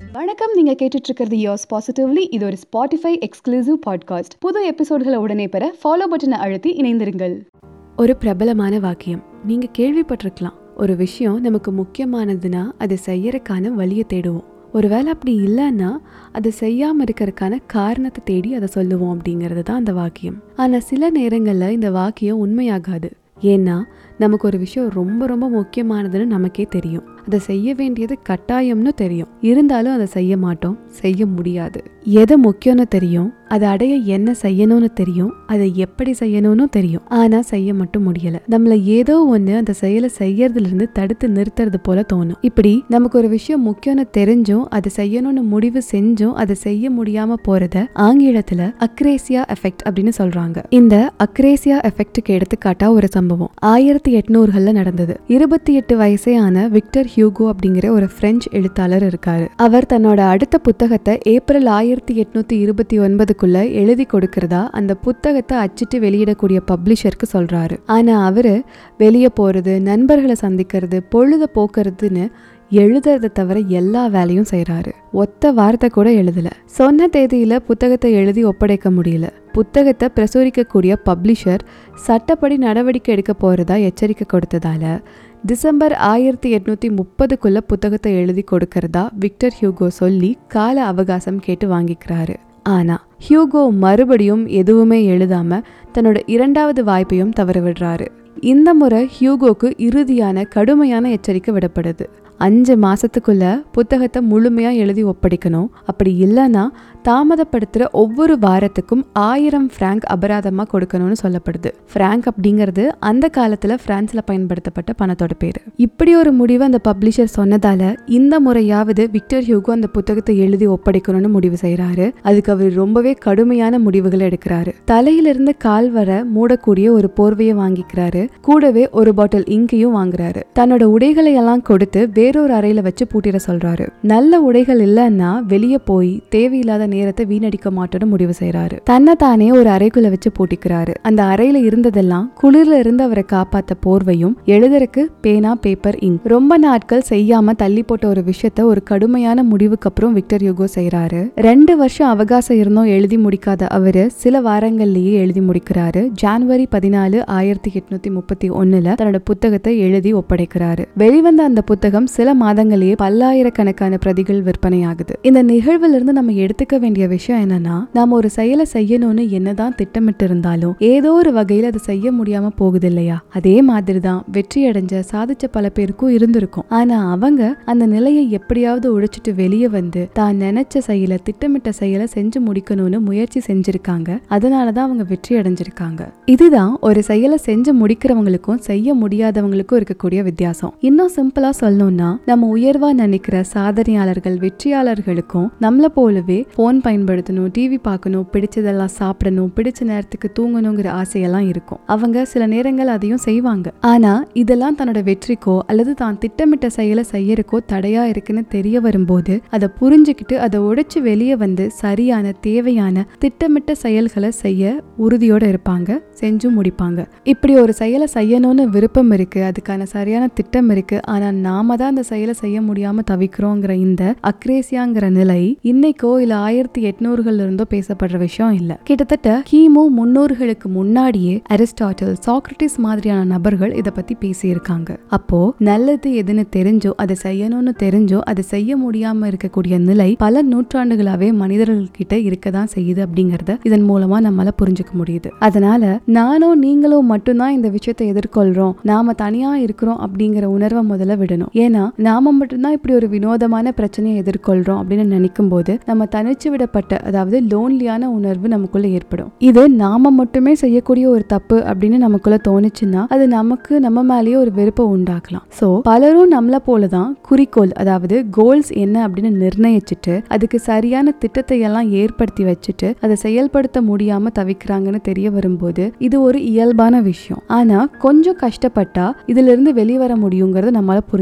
வணக்கம் நீங்க கேட்டுட்டு இருக்கிறது யோஸ் பாசிட்டிவ்லி இது ஒரு ஸ்பாட்டிஃபை எக்ஸ்க்ளூசிவ் பாட்காஸ்ட் புது எபிசோட்களை உடனே பெற ஃபாலோ பட்டனை அழுத்தி இணைந்திருங்கள் ஒரு பிரபலமான வாக்கியம் நீங்க கேள்விப்பட்டிருக்கலாம் ஒரு விஷயம் நமக்கு முக்கியமானதுன்னா அதை செய்யறதுக்கான வழியை தேடுவோம் ஒருவேளை அப்படி இல்லைன்னா அதை செய்யாம இருக்கிறதுக்கான காரணத்தை தேடி அதை சொல்லுவோம் அப்படிங்கிறது தான் அந்த வாக்கியம் ஆனா சில நேரங்கள்ல இந்த வாக்கியம் உண்மையாகாது ஏன்னா நமக்கு ஒரு விஷயம் ரொம்ப ரொம்ப முக்கியமானதுன்னு நமக்கே தெரியும் அதை செய்ய வேண்டியது கட்டாயம்னு தெரியும் இருந்தாலும் அதை செய்ய மாட்டோம் செய்ய முடியாது எது முக்கியம்னு தெரியும் அதை அடைய என்ன செய்யணும்னு தெரியும் அதை எப்படி செய்யணும்னு தெரியும் ஆனா செய்ய மட்டும் முடியல நம்மள ஏதோ ஒண்ணு அந்த செயலை செய்யறதுல இருந்து தடுத்து நிறுத்துறது போல தோணும் இப்படி நமக்கு ஒரு விஷயம் முக்கியம்னு தெரிஞ்சும் அதை செய்யணும்னு முடிவு செஞ்சும் அதை செய்ய முடியாம போறத ஆங்கிலத்துல அக்ரேசியா எஃபெக்ட் அப்படின்னு சொல்றாங்க இந்த அக்ரேசியா எஃபெக்ட்டுக்கு எடுத்துக்காட்டா ஒரு சம்பவம் ஆயிரத்தி எட்நூறுகள்ல நடந்தது இருபத்தி எட்டு வயசே ஆன விக்டர் ஹியூகோ அப்படிங்கிற ஒரு பிரெஞ்சு எழுத்தாளர் இருக்காரு அவர் தன்னோட அடுத்த புத்தகத்தை ஏப்ரல் ஆயிரத்தி எட்நூத்தி இருபத்தி ஒன்பதுக்குள்ள எழுதி கொடுக்கறதா அந்த புத்தகத்தை அச்சிட்டு வெளியிடக்கூடிய பப்ளிஷருக்கு சொல்றாரு ஆனா அவரு வெளியே போறது நண்பர்களை சந்திக்கிறது பொழுத போக்குறதுன்னு எழுதுறதை தவிர எல்லா வேலையும் செய்றாரு ஒத்த வார்த்தை கூட எழுதல சொன்ன தேதியில புத்தகத்தை எழுதி ஒப்படைக்க முடியல புத்தகத்தை பிரசுரிக்கக்கூடிய பப்ளிஷர் சட்டப்படி நடவடிக்கை எடுக்க போறதா எச்சரிக்கை கொடுத்ததால டிசம்பர் ஆயிரத்தி எட்நூத்தி முப்பதுக்குள்ள புத்தகத்தை எழுதி கொடுக்கறதா விக்டர் ஹியூகோ சொல்லி கால அவகாசம் கேட்டு வாங்கிக்கிறாரு ஆனா ஹியூகோ மறுபடியும் எதுவுமே எழுதாம தன்னோட இரண்டாவது வாய்ப்பையும் தவற விடுறாரு இந்த முறை ஹியூகோக்கு இறுதியான கடுமையான எச்சரிக்கை விடப்படுது அஞ்சு மாசத்துக்குள்ள புத்தகத்தை முழுமையா எழுதி ஒப்படைக்கணும் அப்படி இல்லைன்னா தாமதப்படுத்துற ஒவ்வொரு வாரத்துக்கும் ஆயிரம் பிராங்க் அபராதமா கொடுக்கணும்னு சொல்லப்படுது பிராங்க் அப்படிங்கிறது அந்த காலத்துல பிரான்ஸ்ல பயன்படுத்தப்பட்ட பணத்தோட பேரு இப்படி ஒரு முடிவு அந்த பப்ளிஷர் சொன்னதால இந்த முறையாவது விக்டர் ஹியூகோ அந்த புத்தகத்தை எழுதி ஒப்படைக்கணும்னு முடிவு செய்யறாரு அதுக்கு அவர் ரொம்பவே கடுமையான முடிவுகளை எடுக்கிறாரு தலையிலிருந்து கால் வர மூடக்கூடிய ஒரு போர்வையை வாங்கிக்கிறாரு கூடவே ஒரு பாட்டில் இங்கையும் வாங்குறாரு தன்னோட உடைகளை எல்லாம் கொடுத்து வேறொரு அறையில வச்சு பூட்டிட சொல்றாரு நல்ல உடைகள் இல்லைன்னா வெளியே போய் தேவையில்லாத நேரத்தை வீணடிக்க மாட்டோம்னு முடிவு செய்யறாரு தன்னை தானே ஒரு அறைக்குள்ள வச்சு பூட்டிக்கிறாரு அந்த அறையில இருந்ததெல்லாம் குளிர்ல இருந்து அவரை காப்பாத்த போர்வையும் எழுதுறக்கு பேனா பேப்பர் இங்க் ரொம்ப நாட்கள் செய்யாம தள்ளி போட்ட ஒரு விஷயத்த ஒரு கடுமையான முடிவுக்கு அப்புறம் விக்டர் யுகோ செய்யறாரு ரெண்டு வருஷம் அவகாசம் இருந்தும் எழுதி முடிக்காத அவரு சில வாரங்கள்லயே எழுதி முடிக்கிறாரு ஜான்வரி பதினாலு ஆயிரத்தி எட்நூத்தி முப்பத்தி ஒண்ணுல தன்னோட புத்தகத்தை எழுதி ஒப்படைக்கிறாரு வெளிவந்த அந்த புத்தகம் சில மாதங்களையே பல்லாயிரக்கணக்கான பிரதிகள் விற்பனையாகுது இந்த நிகழ்வுல இருந்து நம்ம எடுத்துக்க வேண்டிய விஷயம் என்னன்னா நாம ஒரு செயலை செய்யணும்னு என்னதான் திட்டமிட்டு இருந்தாலும் ஏதோ ஒரு வகையில அதை செய்ய முடியாம போகுது இல்லையா அதே மாதிரிதான் வெற்றி அடைஞ்ச சாதிச்ச பல பேருக்கும் இருந்திருக்கும் ஆனா அவங்க அந்த நிலையை எப்படியாவது உழைச்சிட்டு வெளியே வந்து தான் நினைச்ச செயலை திட்டமிட்ட செயலை செஞ்சு முடிக்கணும்னு முயற்சி செஞ்சிருக்காங்க அதனாலதான் அவங்க வெற்றி அடைஞ்சிருக்காங்க இதுதான் ஒரு செயலை செஞ்சு முடிக்கிறவங்களுக்கும் செய்ய முடியாதவங்களுக்கும் இருக்கக்கூடிய வித்தியாசம் இன்னும் சிம்பிளா சொல்லணும்னா நம்ம உயர்வா நினைக்கிற சாதனையாளர்கள் வெற்றியாளர்களுக்கும் நம்மள போலவே போன் பயன்படுத்தணும் டிவி பார்க்கணும் பிடிச்சதெல்லாம் சாப்பிடணும் பிடிச்ச நேரத்துக்கு தூங்கணுங்கிற ஆசையெல்லாம் இருக்கும் அவங்க சில நேரங்கள் அதையும் செய்வாங்க ஆனா இதெல்லாம் தன்னோட வெற்றிக்கோ அல்லது தான் திட்டமிட்ட செயலை செய்யறக்கோ தடையா இருக்குன்னு தெரிய வரும்போது அதை புரிஞ்சுக்கிட்டு அதை உடைச்சு வெளியே வந்து சரியான தேவையான திட்டமிட்ட செயல்களை செய்ய உறுதியோட இருப்பாங்க செஞ்சும் முடிப்பாங்க இப்படி ஒரு செயலை செய்யணும்னு விருப்பம் இருக்கு அதுக்கான சரியான திட்டம் இருக்கு ஆனா நாம தான் அந்த செயலை செய்ய முடியாம தவிக்கிறோங்கிற இந்த அக்ரேசியாங்கிற நிலை இன்னைக்கோ இல்ல ஆயிரத்தி எட்நூறுகள்ல இருந்தோ பேசப்படுற விஷயம் இல்ல கிட்டத்தட்ட கிமு முன்னூறுகளுக்கு முன்னாடியே அரிஸ்டாட்டில் சாக்ரட்டிஸ் மாதிரியான நபர்கள் இத பத்தி பேசியிருக்காங்க அப்போ நல்லது எதுன்னு தெரிஞ்சோ அதை செய்யணும்னு தெரிஞ்சோ அதை செய்ய முடியாம இருக்கக்கூடிய நிலை பல நூற்றாண்டுகளாவே மனிதர்கள் கிட்ட இருக்கதான் செய்யுது அப்படிங்கறத இதன் மூலமா நம்மளால புரிஞ்சுக்க முடியுது அதனால நானும் நீங்களும் மட்டும்தான் இந்த விஷயத்தை எதிர்கொள்றோம் நாம தனியா இருக்கிறோம் அப்படிங்கிற உணர்வை முதல்ல விடணும் ஏன்னா நாம மட்டும்தான் இப்படி ஒரு வினோதமான பிரச்சனையை எதிர்கொள்றோம் அப்படின்னு நினைக்கும் போது நம்ம தனிச்சு விடப்பட்ட அதாவது லோன்லியான உணர்வு நமக்குள்ள ஏற்படும் இது நாம மட்டுமே செய்யக்கூடிய ஒரு தப்பு அப்படின்னு நமக்குள்ள தோணுச்சுன்னா அது நமக்கு நம்ம மேலேயே ஒரு வெறுப்பை உண்டாக்கலாம் சோ பலரும் நம்மள போலதான் குறிக்கோள் அதாவது கோல்ஸ் என்ன அப்படின்னு நிர்ணயிச்சுட்டு அதுக்கு சரியான திட்டத்தை எல்லாம் ஏற்படுத்தி வச்சுட்டு அதை செயல்படுத்த முடியாம தவிக்கிறாங்கன்னு தெரிய வரும்போது இது ஒரு இயல்பான விஷயம் ஆனா கொஞ்சம் கஷ்டப்பட்டா இதுல இருந்து வெளிவர முடியுங்கிறத நம்மளால புரிஞ்சுக்க முடியும்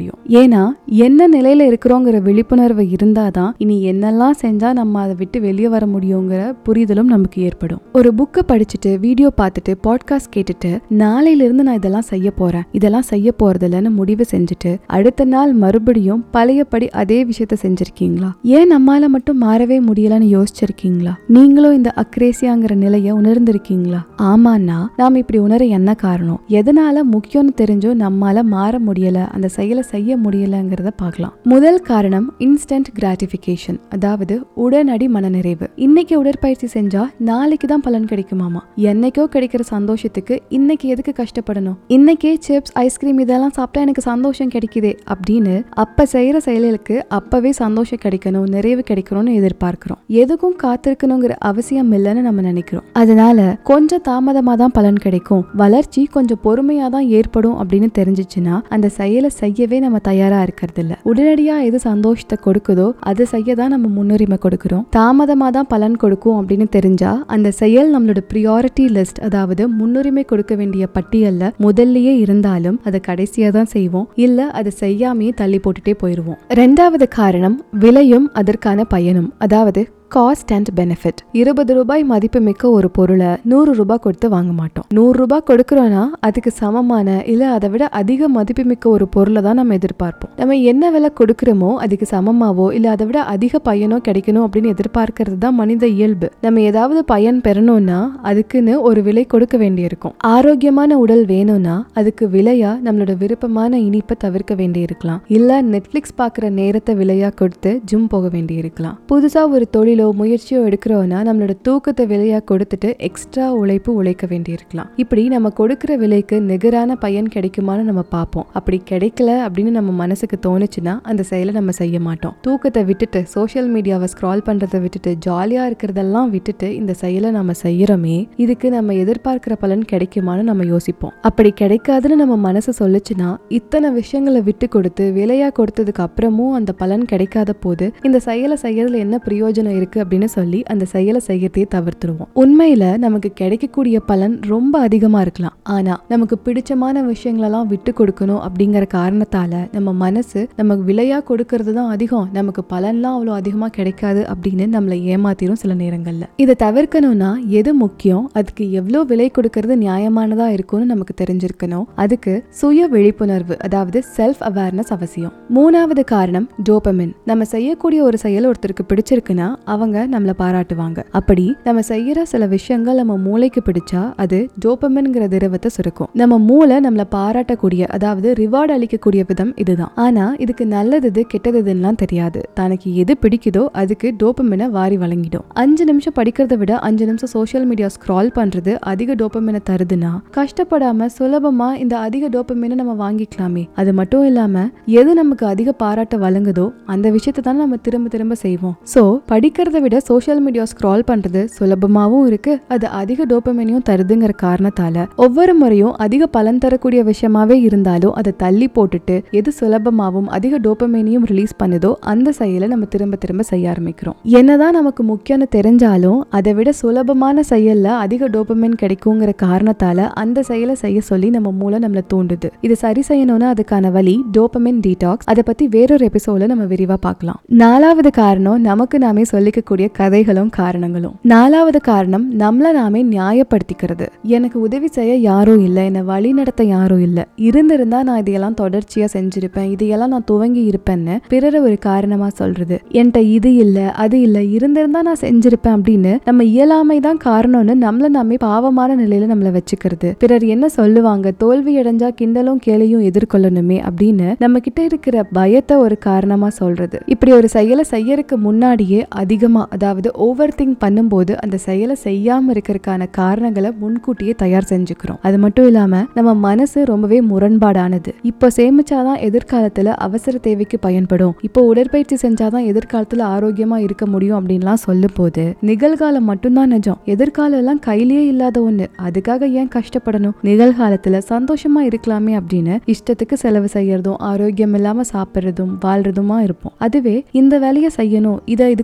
முடியும் ஏன்னா என்ன நிலையில இருக்கிறோங்கிற விழிப்புணர்வு இருந்தாதான் இனி என்னெல்லாம் செஞ்சா நம்ம அதை விட்டு வெளியே வர முடியுங்கிற புரிதலும் நமக்கு ஏற்படும் ஒரு புக்கை படிச்சுட்டு வீடியோ பார்த்துட்டு பாட்காஸ்ட் கேட்டுட்டு நாளையில இருந்து நான் இதெல்லாம் செய்ய போறேன் இதெல்லாம் செய்ய போறதில்லன்னு முடிவு செஞ்சுட்டு அடுத்த நாள் மறுபடியும் பழையபடி அதே விஷயத்த செஞ்சிருக்கீங்களா ஏன் நம்மால மட்டும் மாறவே முடியலன்னு யோசிச்சிருக்கீங்களா நீங்களும் இந்த அக்ரேசியாங்கிற நிலையை உணர்ந்திருக்கீங்களா ஆமாண்ணா நாம இப்படி உணர என்ன காரணம் எதனால முக்கியம்னு தெரிஞ்சும் நம்மால மாற முடியல அந்த செயலை செய்ய முடியலங்கிறத பார்க்கலாம் முதல் காரணம் இன்ஸ்டன்ட் கிராட்டிஃபிகேஷன் அதாவது உடனடி மனநிறைவு இன்னைக்கு உடற்பயிற்சி செஞ்சா நாளைக்கு தான் பலன் கிடைக்குமாமா என்னைக்கோ கிடைக்கிற சந்தோஷத்துக்கு இன்னைக்கு எதுக்கு கஷ்டப்படணும் இன்னைக்கே சிப்ஸ் ஐஸ்கிரீம் இதெல்லாம் சாப்பிட்டா எனக்கு சந்தோஷம் கிடைக்குதே அப்படின்னு அப்ப செய்யற செயலுக்கு அப்பவே சந்தோஷம் கிடைக்கணும் நிறைவு கிடைக்கணும்னு எதிர்பார்க்கிறோம் எதுக்கும் காத்திருக்கணுங்கிற அவசியம் இல்லைன்னு நம்ம நினைக்கிறோம் அதனால கொஞ்சம் தாமதமா தான் பலன் கிடைக்கும் வளர்ச்சி கொஞ்சம் பொறுமையா தான் ஏற்படும் அப்படின்னு தெரிஞ்சிச்சுன்னா அந்த செயலை செய்யவே நம்ம தயாரா இருக்கிறது இல்ல உடனடியா எது சந்தோஷத்தை கொடுக்குதோ அதை செய்ய தான் நம்ம முன்னுரிமை கொடுக்கிறோம் தாமதமா தான் பலன் கொடுக்கும் அப்படின்னு தெரிஞ்சா அந்த செயல் நம்மளோட ப்ரியாரிட்டி லிஸ்ட் அதாவது முன்னுரிமை கொடுக்க வேண்டிய பட்டியல்ல முதல்லயே இருந்தாலும் அதை கடைசியா தான் செய்வோம் இல்ல அதை செய்யாமையே தள்ளி போட்டுட்டே போயிடுவோம் ரெண்டாவது காரணம் விலையும் அதற்கான பயனும் அதாவது காஸ்ட் அண்ட் பெனிஃபிட் இருபது ரூபாய் மதிப்புமிக்க ஒரு பொருளை நூறு ரூபாய் கொடுத்து வாங்க மாட்டோம் நூறு ரூபாய் கொடுக்குறோன்னா அதுக்கு சமமான இல்ல அதை விட அதிக மதிப்புமிக்க ஒரு பொருளை தான் நம்ம எதிர்பார்ப்போம் நம்ம என்ன விலை கொடுக்குறோமோ அதுக்கு சமமாவோ இல்ல அதை விட அதிக பயனோ கிடைக்கணும் அப்படின்னு எதிர்பார்க்கறது தான் மனித இயல்பு நம்ம ஏதாவது பயன் பெறணும்னா அதுக்குன்னு ஒரு விலை கொடுக்க வேண்டியிருக்கும் ஆரோக்கியமான உடல் வேணும்னா அதுக்கு விலையா நம்மளோட விருப்பமான இனிப்பை தவிர்க்க வேண்டியிருக்கலாம் இல்ல நெட்ஃபிளிக்ஸ் பார்க்குற நேரத்தை விலையா கொடுத்து ஜிம் போக வேண்டியிருக்கலாம் புதுசா ஒரு தொழிலோ முயற்சியோ எடுக்கிறோன்னா நம்மளோட தூக்கத்தை விலையா கொடுத்துட்டு எக்ஸ்ட்ரா உழைப்பு உழைக்க வேண்டியிருக்கலாம் இப்படி நம்ம கொடுக்கிற விலைக்கு நிகரான பயன் கிடைக்குமான்னு நம்ம பார்ப்போம் அப்படி கிடைக்கல அப்படின்னு நம்ம மனசுக்கு தோணுச்சுன்னா அந்த செயலை நம்ம செய்ய மாட்டோம் தூக்கத்தை விட்டுட்டு சோஷியல் மீடியாவை ஸ்க்ரால் பண்றதை விட்டுட்டு ஜாலியா இருக்கிறதெல்லாம் விட்டுட்டு இந்த செயலை நம்ம செய்யறோமே இதுக்கு நம்ம எதிர்பார்க்கிற பலன் கிடைக்குமான்னு நம்ம யோசிப்போம் அப்படி கிடைக்காதுன்னு நம்ம மனசு சொல்லுச்சுன்னா இத்தனை விஷயங்களை விட்டு கொடுத்து விலையா கொடுத்ததுக்கு அப்புறமும் அந்த பலன் கிடைக்காத போது இந்த செயலை செய்யறதுல என்ன பிரயோஜனம் இருக்கு அப்படின்னு சொல்லி அந்த செயலை செய்யறதையே தவிர்த்துருவோம் உண்மையில நமக்கு கிடைக்கக்கூடிய பலன் ரொம்ப அதிகமா இருக்கலாம் ஆனா நமக்கு பிடிச்சமான விஷயங்களெல்லாம் விட்டு கொடுக்கணும் அப்படிங்கிற காரணத்தால நம்ம மனசு நமக்கு விலையா கொடுக்கறது தான் அதிகம் நமக்கு பலன்லாம் அவ்வளோ அதிகமா கிடைக்காது அப்படின்னு நம்மளை ஏமாத்திரும் சில நேரங்கள்ல இதை தவிர்க்கணும்னா எது முக்கியம் அதுக்கு எவ்வளோ விலை கொடுக்கறது நியாயமானதா இருக்கும்னு நமக்கு தெரிஞ்சிருக்கணும் அதுக்கு சுய விழிப்புணர்வு அதாவது செல்ஃப் அவேர்னஸ் அவசியம் மூணாவது காரணம் டோபமின் நம்ம செய்யக்கூடிய ஒரு செயல் ஒருத்தருக்கு பிடிச்சிருக்குன்னா அவங்க நம்மளை பாராட்டுவாங்க அப்படி நம்ம செய்யற சில விஷயங்கள் நம்ம மூளைக்கு பிடிச்சா அது டோபமின்ங்கிற திரவத்தை சுரக்கும் நம்ம மூளை நம்மளை பாராட்டக்கூடிய அதாவது ரிவார்டு அளிக்கக்கூடிய விதம் இதுதான் ஆனா இதுக்கு நல்லது எது கெட்டது எதுன்னுலாம் தெரியாது தனக்கு எது பிடிக்குதோ அதுக்கு டோபமினை வாரி வழங்கிடும் அஞ்சு நிமிஷம் படிக்கிறத விட அஞ்சு நிமிஷம் சோஷியல் மீடியா ஸ்க்ரால் பண்றது அதிக டோபமினை தருதுன்னா கஷ்டப்படாம சுலபமா இந்த அதிக டோபமினை நம்ம வாங்கிக்கலாமே அது மட்டும் இல்லாம எது நமக்கு அதிக பாராட்ட வழங்குதோ அந்த விஷயத்தை தான் நம்ம திரும்ப திரும்ப செய்வோம் சோ படிக்கிறத விட சோஷியல் மீடியா ஸ்க்ரால் பண்றது சுலபமாவும் இருக்கு அது அதிக டோபமினையும் தருதுங்கிற காரணத்தால ஒவ்வொரு முறையும் அதிக பலன் தரக்கூடிய விஷயமாவே இருந்தாலும் அதை தள்ளி போட்டுட்டு எது சுலபமாவும் அதிக டோபமினையும் ரிலீஸ் பண்ணுதோ அந்த செயலை நம்ம திரும்ப திரும்ப செய்ய ஆரம்பிக்கிறோம் என்னதான் நமக்கு முக்கியம்னு தெரிஞ்சாலும் அதை விட சுலபமான செயல்ல அதிக டோபமின் கிடைக்குங்கிற காரணத்தால அந்த செயலை செய்ய சொல்லி நம்ம மூளை நம்மளை தூண்டுது இது சரி செய்யணும்னா அதுக்கான வழி டோபமின் டீடாக்ஸ் அதை பத்தி வேறொரு எபிசோட்ல நம்ம விரிவா பார்க்கலாம் நாலாவது காரணம் நமக்கு நாமே சொல்லிக்கக்கூடிய கதைகளும் காரணங்களும் நாலாவது காரணம் நம்மள நாமே நியாயப்படுத்திக்கிறது எனக்கு உதவி செய்ய யாரும் இல்லை என்னை வழி நடத்த யாரும் இல்லை இருந்திருந்தா நான் இதையெல்லாம் தொடர்ச்சியா செஞ்சிருப்பேன் இதையெல்லாம் நான் துவங்கி இருப்பேன்னு பிறரை ஒரு காரணமா சொல்றது என்கிட்ட இது இல்ல அது இல்ல இருந்திருந்தா நான் செஞ்சிருப்பேன் அப்படின்னு நம்ம இயலாமை தான் காரணம்னு நம்மள நாமே பாவமான நிலையில நம்மள வச்சுக்கிறது பிறர் என்ன சொல்லுவாங்க தோல்வி அடைஞ்சா கிண்டலும் கேளையும் எதிர்கொள்ளணுமே அப்படின்னு நம்ம கிட்ட இருக்கிற பயத்தை ஒரு காரணமா சொல்றது இப்படி ஒரு செயலை செய்யறதுக்கு முன்னாடியே அதிகமா அதாவது ஓவர் திங்க் பண்ணும்போது அந்த செயலை செய்யாம இருக்கிறதுக்கான காரணங்களை முன்கூட்டியே தயார் செஞ்சுக்கிறோம் அது மட்டும் இல்லாம நம்ம மனசு ரொம்பவே முரண்பாடானது இப்போ சேமிச்சாதான் எதிர்காலத்துல அவசர தேவைக்கு பயன்படும் இப்போ உடற்பயிற்சி செஞ்சாதான் எதிர்காலத்துல ஆரோக்கியமா இருக்க முடியும் அப்படின்லாம் சொல்லும் போது நிகழ்காலம் மட்டும்தான் நிஜம் எதிர்காலம் எல்லாம் கையிலேயே இல்லாத ஒண்ணு அதுக்காக ஏன் கஷ்டப்படணும் நிகழ்காலத்துல சந்தோஷமா இருக்கலாமே அப்படின்னு இஷ்டத்துக்கு செலவு செய்யறதும் ஆரோக்கியம் இல்லாம சாப்பிடுறதும் வாழ்றதுமா இருப்போம் அதுவே இந்த வேலையை செய்யணும் இதை இதுக்குள்ள முடி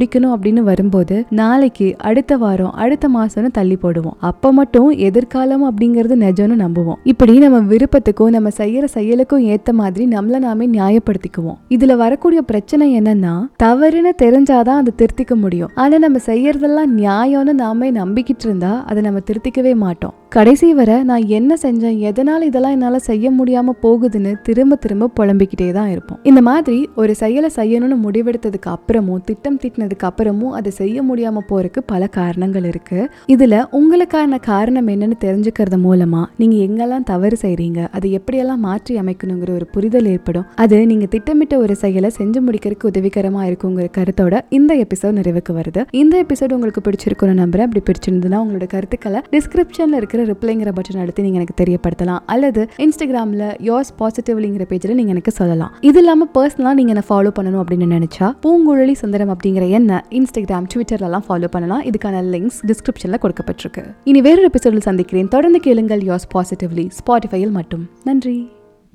முடிக்கணும் அப்படின்னு வரும்போது நாளைக்கு அடுத்த வாரம் அடுத்த மாசம்னு தள்ளி போடுவோம் அப்ப மட்டும் எதிர்காலம் அப்படிங்கறது நிஜம்னு நம்புவோம் இப்படி நம்ம விருப்பத்துக்கும் நம்ம செய்யற செயலுக்கும் ஏத்த மாதிரி நம்மள நாமே நியாயப்படுத்திக்குவோம் இதுல வரக்கூடிய பிரச்சனை என்னன்னா தவறுன்னு தெரிஞ்சாதான் அதை திருத்திக்க முடியும் ஆனா நம்ம செய்யறதெல்லாம் நியாயம்னு நாமே நம்பிக்கிட்டு இருந்தா அதை நம்ம திருத்திக்கவே மாட்டோம் கடைசி வரை நான் என்ன செஞ்சேன் எதனால இதெல்லாம் என்னால செய்ய முடியாம போகுதுன்னு திரும்ப திரும்ப புலம்பிக்கிட்டே தான் இருப்போம் இந்த மாதிரி ஒரு செயலை செய்யணும்னு முடிவெடுத்ததுக்கு அப்புறமும் திட்டம் தீட்டினதுக்கு அப்புறமும் அதை செய்ய முடியாம போறதுக்கு பல காரணங்கள் இருக்கு இதுல உங்களுக்கான காரணம் என்னன்னு தெரிஞ்சுக்கிறது மூலமா நீங்க எங்கெல்லாம் தவறு செய்றீங்க அதை எப்படியெல்லாம் மாற்றி அமைக்கணுங்கிற ஒரு புரிதல் ஏற்படும் அது நீங்க திட்டமிட்ட ஒரு செயலை செஞ்சு முடிக்கிறதுக்கு உதவிகரமா இருக்குங்கிற கருத்தோட இந்த எபிசோட் நிறைவுக்கு வருது இந்த எபிசோட் உங்களுக்கு பிடிச்சிருக்கும்னு நம்புறேன் அப்படி பிடிச்சிருந்ததுன்னா உங்களோட கருத்துக்களை டிஸ்கிரிப்ஷன்ல இருக்கிற ரிப்ளைங்கிற பட்டன் அடுத்து நீங்க எனக்கு தெரியப்படுத்தலாம் அல்லது இன்ஸ்டாகிராம்ல யோர்ஸ் பாசிட்டிவ்லிங்கிற பேஜ்ல நீங்க எனக்கு சொல்லலாம் இது இல்லாம பர்சனலா நீங்க என்ன ஃபாலோ பண்ணணும் அப்படின்னு நினைச்சா பூங்குழலி சுந்தரம் அப்படிங்கிற என்ன இன்ஸ்டாகிராம் ட்விட்டர்லாம் ஃபாலோ பண்ணலாம் இதுக்கான லிங்க்ஸ் டிஸ்கிரிப்ஷன்ல கொடுக்கப்பட்டிருக்கு இனி வேறொரு எபிசோடில் சந்திக்கிறேன் தொடர்ந்து கேளுங்கள் யோர்ஸ் பாசிட்டிவ்லி ஸ்பாட்டிஃபையில் மட்டும் நன்றி